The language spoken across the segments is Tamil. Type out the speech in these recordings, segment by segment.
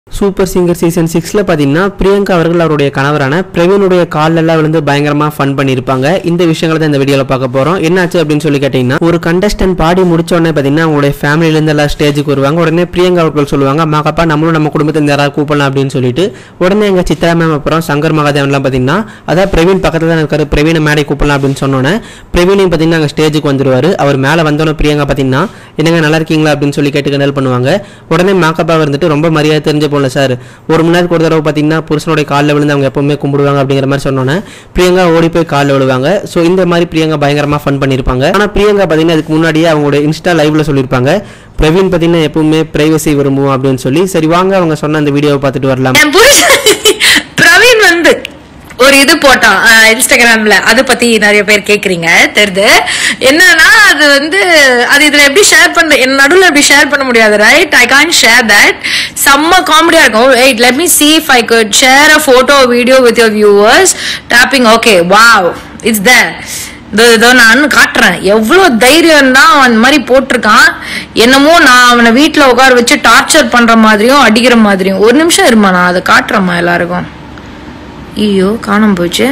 சூப்பர் சிங்கர் சீசன் சிக்ஸில் பார்த்தீங்கன்னா பிரியங்கா அவர்கள் அவருடைய கணவரான பிரவீனுடைய கால்லெல்லாம் விழுந்து பயங்கரமாக ஃபன் பண்ணியிருப்பாங்க இந்த விஷயங்களை தான் இந்த வீடியோவில் பார்க்க போகிறோம் என்னாச்சு அப்படின்னு சொல்லி கேட்டிங்கன்னா ஒரு கண்டஸ்டன்ட் பாடி முடிச்ச உடனே பார்த்தீங்கன்னா அவங்களுடைய ஃபேமிலியிலேருந்து எல்லாம் ஸ்டேஜுக்கு வருவாங்க உடனே பிரியங்கா அவர்கள் சொல்லுவாங்க அம்மாக்கப்பா நம்மளும் நம்ம குடும்பத்தை இந்த யாராவது கூப்பிடலாம் அப்படின்னு சொல்லிட்டு உடனே எங்கள் சித்ரா மேம் அப்புறம் சங்கர் மகாதேவன்லாம் பார்த்தீங்கன்னா அதான் பிரவீன் பக்கத்தில் தான் இருக்காரு பிரவீனை மேடை கூப்பிடலாம் அப்படின்னு சொன்னோன்னே பிரவீனையும் பார்த்தீங்கன்னா அங்கே ஸ்டேஜுக்கு வந்துருவார் அவர் மேலே வந்தோன்னே பிரியங்கா பார்த்தீங்கன்னா என்னங்க நல்லா இருக்கீங்களா அப்படின்னு சொல்லி கேட்டு கிண்டல் பண்ணுவாங்க உடனே மேக்கப்பா வந்துட்டு ரொம்ப மரியாதை தெரிஞ்ச போல சார் ஒரு மணி நேரத்துக்கு ஒரு தடவை பார்த்தீங்கன்னா புருஷனுடைய காலில் விழுந்து அவங்க எப்பவுமே கும்பிடுவாங்க அப்படிங்கிற மாதிரி சொன்னோன்னே பிரியங்கா ஓடி போய் காலில் விழுவாங்க ஸோ இந்த மாதிரி பிரியங்கா பயங்கரமாக ஃபன் பண்ணியிருப்பாங்க ஆனால் பிரியங்கா பார்த்தீங்கன்னா அதுக்கு முன்னாடியே அவங்களுடைய இன்ஸ்டா லைவ்ல சொல்லியிருப்பாங்க பிரவீன் பார்த்தீங்கன்னா எப்பவுமே பிரைவசி விரும்புவோம் அப்படின்னு சொல்லி சரி வாங்க அவங்க சொன்ன அந்த வீடியோவை பார்த்துட்டு வரலாம் என் புருஷன் பிரவீன் வந்து ஒரு இது போட்டான் அஹ், இன்ஸ்டாகிராம்ல அதை பத்தி நிறைய பேர் கேக்குறீங்க தெரியுது என்னன்னா அது வந்து அது இதுல எப்படி ஷேர் பண்ற என் நடுவுல எப்படி ஷேர் பண்ண முடியாது right I can't share that செம்ம காமெடியா இருக்கும் wait let me see if i could share a photo or video with your viewers tapping okay wow it's there இதோ இதோ நான் காட்டுறேன் எவ்வளவு தைரியம் தான் அவன் இந்த மாதிரி போட்டிருக்கான் என்னமோ நான் அவனை வீட்டுல உட்கார வச்சு டார்ச்சர் பண்ற மாதிரியும் அடிக்கிற மாதிரியும் ஒரு நிமிஷம் இருமா நான் அதை காட்டுறேம்மா எல்லாருக்கும் ஐயோ காணாம போச்சு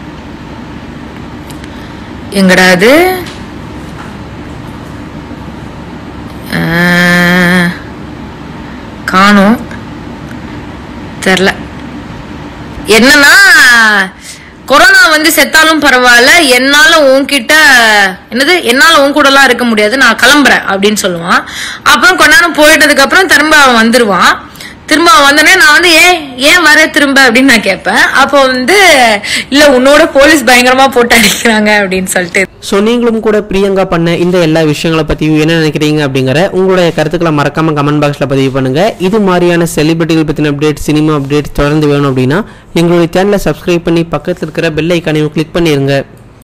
எங்கடா அது ஆஹ், காணோம் தெரில என்னன்னா கொரோனா வந்து செத்தாலும் பரவாயில்ல என்னால உன்கிட்ட என்னது என்னால உன் கூட எல்லாம் இருக்க முடியாது நான் கிளம்புறேன் அப்படின்னு சொல்லுவான் அப்புறம் கொஞ்ச நேரம் போயிட்டதுக்கு அப்புறம் திரும்ப அவன் வந்துருவான் திரும்ப அவன் வந்தோடனே நான் வந்து ஏன் ஏன் வர திரும்ப அப்படின்னு நான் கேட்பேன் அப்போ வந்து இல்ல உன்னோட போலீஸ் பயங்கரமா போட்டு அடிக்கிறாங்க அப்படின்னு சொல்லிட்டு ஸோ நீங்களும் கூட பிரியங்கா பண்ண இந்த எல்லா விஷயங்களை பற்றியும் என்ன நினைக்கிறீங்க அப்படிங்கிற உங்களுடைய கருத்துக்களை மறக்காம கமெண்ட் பாக்ஸில் பதிவு பண்ணுங்க இது மாதிரியான செலிபிரிட்டிகள் பற்றின அப்டேட் சினிமா அப்டேட் தொடர்ந்து வேணும் அப்படின்னா எங்களுடைய சேனலை சப்ஸ்கிரைப் பண்ணி பக்கத்தில் இருக்கிற பெல் ஐக்கானையும் கிளிக் பண்ணிடுங்க